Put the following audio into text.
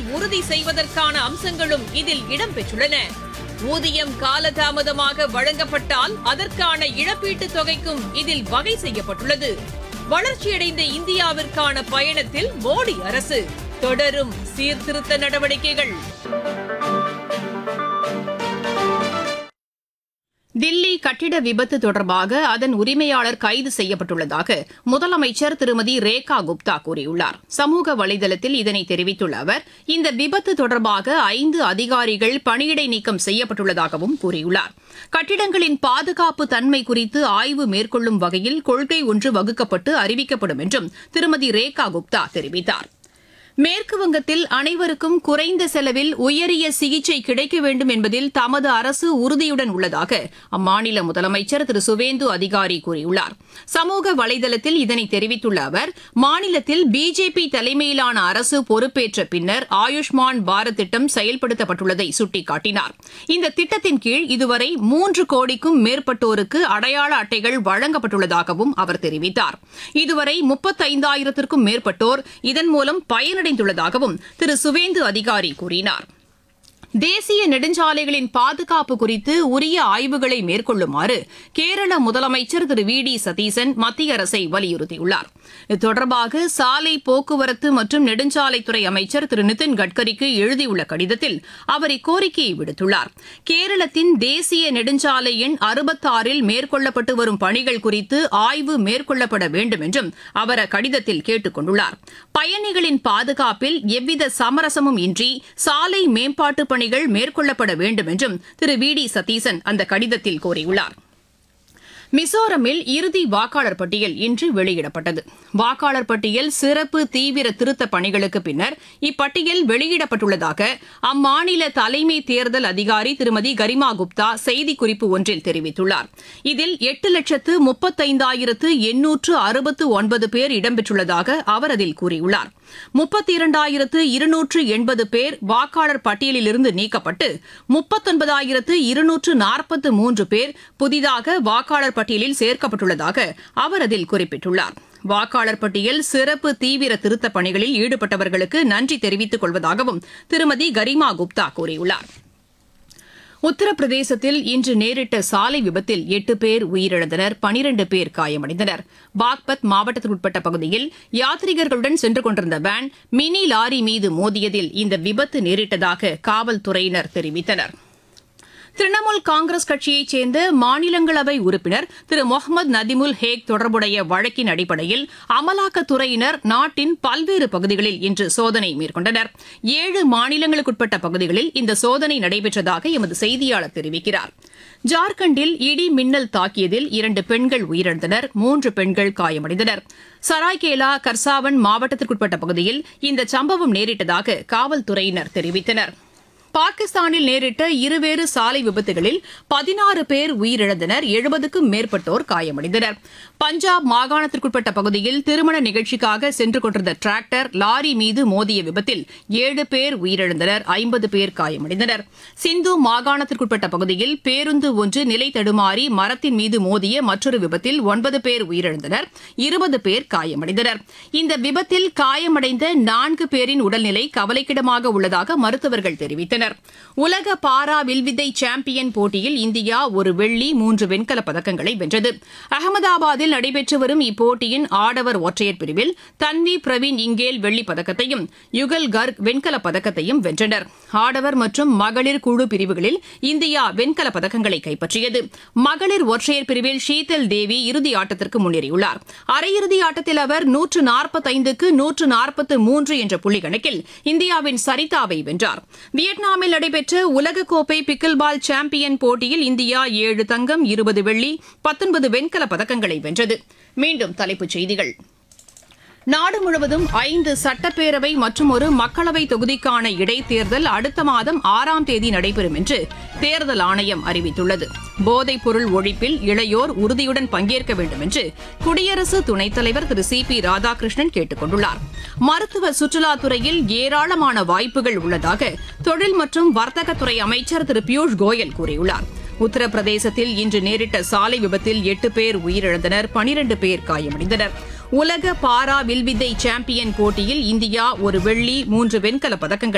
உறுதி செய்வதற்கான அம்சங்களும் இதில் இடம்பெற்றுள்ளன ஊதியம் காலதாமதமாக வழங்கப்பட்டால் அதற்கான இழப்பீட்டுத் தொகைக்கும் இதில் வகை செய்யப்பட்டுள்ளது வளர்ச்சியடைந்த இந்தியாவிற்கான பயணத்தில் மோடி அரசு தொடரும் சீர்திருத்த நடவடிக்கைகள் தில்லி கட்டிட விபத்து தொடர்பாக அதன் உரிமையாளர் கைது செய்யப்பட்டுள்ளதாக முதலமைச்சர் திருமதி ரேகா குப்தா கூறியுள்ளார் சமூக வலைதளத்தில் இதனை தெரிவித்துள்ள அவர் இந்த விபத்து தொடர்பாக ஐந்து அதிகாரிகள் பணியிடை நீக்கம் செய்யப்பட்டுள்ளதாகவும் கூறியுள்ளார் கட்டிடங்களின் பாதுகாப்பு தன்மை குறித்து ஆய்வு மேற்கொள்ளும் வகையில் கொள்கை ஒன்று வகுக்கப்பட்டு அறிவிக்கப்படும் என்றும் திருமதி ரேகா குப்தா தெரிவித்தார் மேற்குவங்கத்தில் அனைவருக்கும் குறைந்த செலவில் உயரிய சிகிச்சை கிடைக்க வேண்டும் என்பதில் தமது அரசு உறுதியுடன் உள்ளதாக அம்மாநில முதலமைச்சர் திரு சுவேந்து அதிகாரி கூறியுள்ளார் சமூக வலைதளத்தில் இதனை தெரிவித்துள்ள அவர் மாநிலத்தில் பிஜேபி தலைமையிலான அரசு பொறுப்பேற்ற பின்னர் ஆயுஷ்மான் பாரத் திட்டம் செயல்படுத்தப்பட்டுள்ளதை சுட்டிக்காட்டினார் இந்த திட்டத்தின் கீழ் இதுவரை மூன்று கோடிக்கும் மேற்பட்டோருக்கு அடையாள அட்டைகள் வழங்கப்பட்டுள்ளதாகவும் அவர் தெரிவித்தார் இதுவரை முப்பத்தைந்தாயிரத்திற்கும் மேற்பட்டோர் இதன் மூலம் பயனடைந்துள்ளதாகவும் திரு சுவேந்து அதிகாரி கூறினார் தேசிய நெடுஞ்சாலைகளின் பாதுகாப்பு குறித்து உரிய ஆய்வுகளை மேற்கொள்ளுமாறு கேரள முதலமைச்சர் திரு வி டி சதீசன் மத்திய அரசை வலியுறுத்தியுள்ளார் இது தொடர்பாக சாலை போக்குவரத்து மற்றும் நெடுஞ்சாலைத்துறை அமைச்சர் திரு நிதின் கட்கரிக்கு எழுதியுள்ள கடிதத்தில் அவர் இக்கோரிக்கையை விடுத்துள்ளார் கேரளத்தின் தேசிய நெடுஞ்சாலை எண் அறுபத்தாறில் மேற்கொள்ளப்பட்டு வரும் பணிகள் குறித்து ஆய்வு மேற்கொள்ளப்பட வேண்டும் என்றும் அவர் அக்கடிதத்தில் கேட்டுக் கொண்டுள்ளார் பயணிகளின் பாதுகாப்பில் எவ்வித சமரசமும் இன்றி சாலை மேம்பாட்டு பணிகள் மேற்கொள்ளப்பட வேண்டும் என்றும் திரு வி டி சதீசன் அந்த கடிதத்தில் கோரியுள்ளார் மிசோரமில் இறுதி வாக்காளர் பட்டியல் இன்று வெளியிடப்பட்டது வாக்காளர் பட்டியல் சிறப்பு தீவிர திருத்தப் பணிகளுக்கு பின்னர் இப்பட்டியல் வெளியிடப்பட்டுள்ளதாக அம்மாநில தலைமை தேர்தல் அதிகாரி திருமதி கரிமா குப்தா செய்திக்குறிப்பு ஒன்றில் தெரிவித்துள்ளார் இதில் எட்டு லட்சத்து முப்பத்தைந்தாயிரத்து எண்ணூற்று அறுபத்து ஒன்பது பேர் இடம்பெற்றுள்ளதாக அவர் அதில் கூறியுள்ளார் முப்பத்தி இரண்டாயிரத்து இருநூற்று எண்பது பேர் வாக்காளர் பட்டியலிலிருந்து நீக்கப்பட்டு முப்பத்தொன்பதாயிரத்து இருநூற்று நாற்பத்து மூன்று பேர் புதிதாக வாக்காளர் பட்டியலில் சேர்க்கப்பட்டுள்ளதாக அவர் அதில் குறிப்பிட்டுள்ளார் வாக்காளர் பட்டியல் சிறப்பு தீவிர திருத்தப் பணிகளில் ஈடுபட்டவர்களுக்கு நன்றி தெரிவித்துக் கொள்வதாகவும் திருமதி கரிமா குப்தா கூறியுள்ளார் உத்தரப்பிரதேசத்தில் இன்று நேரிட்ட சாலை விபத்தில் எட்டு பேர் உயிரிழந்தனர் பனிரண்டு பேர் காயமடைந்தனர் பாக்பத் மாவட்டத்திற்குட்பட்ட பகுதியில் யாத்ரீகர்களுடன் சென்று கொண்டிருந்த வேன் மினி லாரி மீது மோதியதில் இந்த விபத்து நேரிட்டதாக காவல்துறையினர் தெரிவித்தனர் திரிணாமுல் காங்கிரஸ் கட்சியைச் சேர்ந்த மாநிலங்களவை உறுப்பினர் திரு முகமது நதிமுல் ஹேக் தொடர்புடைய வழக்கின் அடிப்படையில் அமலாக்கத்துறையினர் நாட்டின் பல்வேறு பகுதிகளில் இன்று சோதனை மேற்கொண்டனர் ஏழு மாநிலங்களுக்குட்பட்ட பகுதிகளில் இந்த சோதனை நடைபெற்றதாக எமது செய்தியாளர் தெரிவிக்கிறார் ஜார்க்கண்டில் இடி மின்னல் தாக்கியதில் இரண்டு பெண்கள் உயிரிழந்தனர் மூன்று பெண்கள் காயமடைந்தனர் சராய்கேலா கர்சாவன் மாவட்டத்திற்குட்பட்ட பகுதியில் இந்த சம்பவம் நேரிட்டதாக காவல்துறையினர் தெரிவித்தனர் பாகிஸ்தானில் நேரிட்ட இருவேறு சாலை விபத்துகளில் பதினாறு பேர் உயிரிழந்தனர் எழுபதுக்கும் மேற்பட்டோர் காயமடைந்தனர் பஞ்சாப் மாகாணத்திற்குட்பட்ட பகுதியில் திருமண நிகழ்ச்சிக்காக சென்று கொண்டிருந்த டிராக்டர் லாரி மீது மோதிய விபத்தில் ஏழு பேர் உயிரிழந்தனர் ஐம்பது பேர் காயமடைந்தனர் சிந்து மாகாணத்திற்குட்பட்ட பகுதியில் பேருந்து ஒன்று நிலை தடுமாறி மரத்தின் மீது மோதிய மற்றொரு விபத்தில் ஒன்பது பேர் உயிரிழந்தனர் இருபது பேர் காயமடைந்தனர் இந்த விபத்தில் காயமடைந்த நான்கு பேரின் உடல்நிலை கவலைக்கிடமாக உள்ளதாக மருத்துவர்கள் தெரிவித்தனர் உலக பாரா வில்வித்தை சாம்பியன் போட்டியில் இந்தியா ஒரு வெள்ளி மூன்று வெண்கலப் பதக்கங்களை வென்றது அகமதாபாத்தில் நடைபெற்று வரும் இப்போட்டியின் ஆடவர் ஒற்றையர் பிரிவில் தன்வி பிரவீன் இங்கேல் வெள்ளிப் பதக்கத்தையும் யுகல் கர்க் வெண்கலப் பதக்கத்தையும் வென்றனர் ஆடவர் மற்றும் மகளிர் குழு பிரிவுகளில் இந்தியா வெண்கலப் பதக்கங்களை கைப்பற்றியது மகளிர் ஒற்றையர் பிரிவில் ஷீதல் தேவி இறுதி ஆட்டத்திற்கு முன்னேறியுள்ளார் அரையிறுதி ஆட்டத்தில் அவர் நூற்று நாற்பத்தைந்துக்கு நூற்று நாற்பத்து மூன்று என்ற புள்ளி கணக்கில் இந்தியாவின் சரிதாவை வென்றார் வியட்நாமில் நடைபெற்ற உலகக்கோப்பை பிக்கில் பால் சாம்பியன் போட்டியில் இந்தியா ஏழு தங்கம் இருபது வெள்ளி பத்தொன்பது வெண்கலப் பதக்கங்களை வென்றது மீண்டும் தலைப்புச் செய்திகள் நாடு முழுவதும் ஐந்து சட்டப்பேரவை மற்றும் ஒரு மக்களவை தொகுதிக்கான இடைத்தேர்தல் அடுத்த மாதம் ஆறாம் தேதி நடைபெறும் என்று தேர்தல் ஆணையம் அறிவித்துள்ளது போதைப் பொருள் ஒழிப்பில் இளையோர் உறுதியுடன் பங்கேற்க வேண்டும் என்று குடியரசு துணைத் தலைவர் திரு சி பி ராதாகிருஷ்ணன் கேட்டுக் கொண்டுள்ளார் மருத்துவ சுற்றுலாத்துறையில் ஏராளமான வாய்ப்புகள் உள்ளதாக தொழில் மற்றும் வர்த்தகத்துறை அமைச்சர் திரு பியூஷ் கோயல் கூறியுள்ளார் உத்தரப்பிரதேசத்தில் இன்று நேரிட்ட சாலை விபத்தில் எட்டு பேர் உயிரிழந்தனர் பனிரண்டு பேர் காயமடைந்தனர் உலக பாரா வில்வித்தை சாம்பியன் போட்டியில் இந்தியா ஒரு வெள்ளி மூன்று வெண்கலப் பதக்கங்களை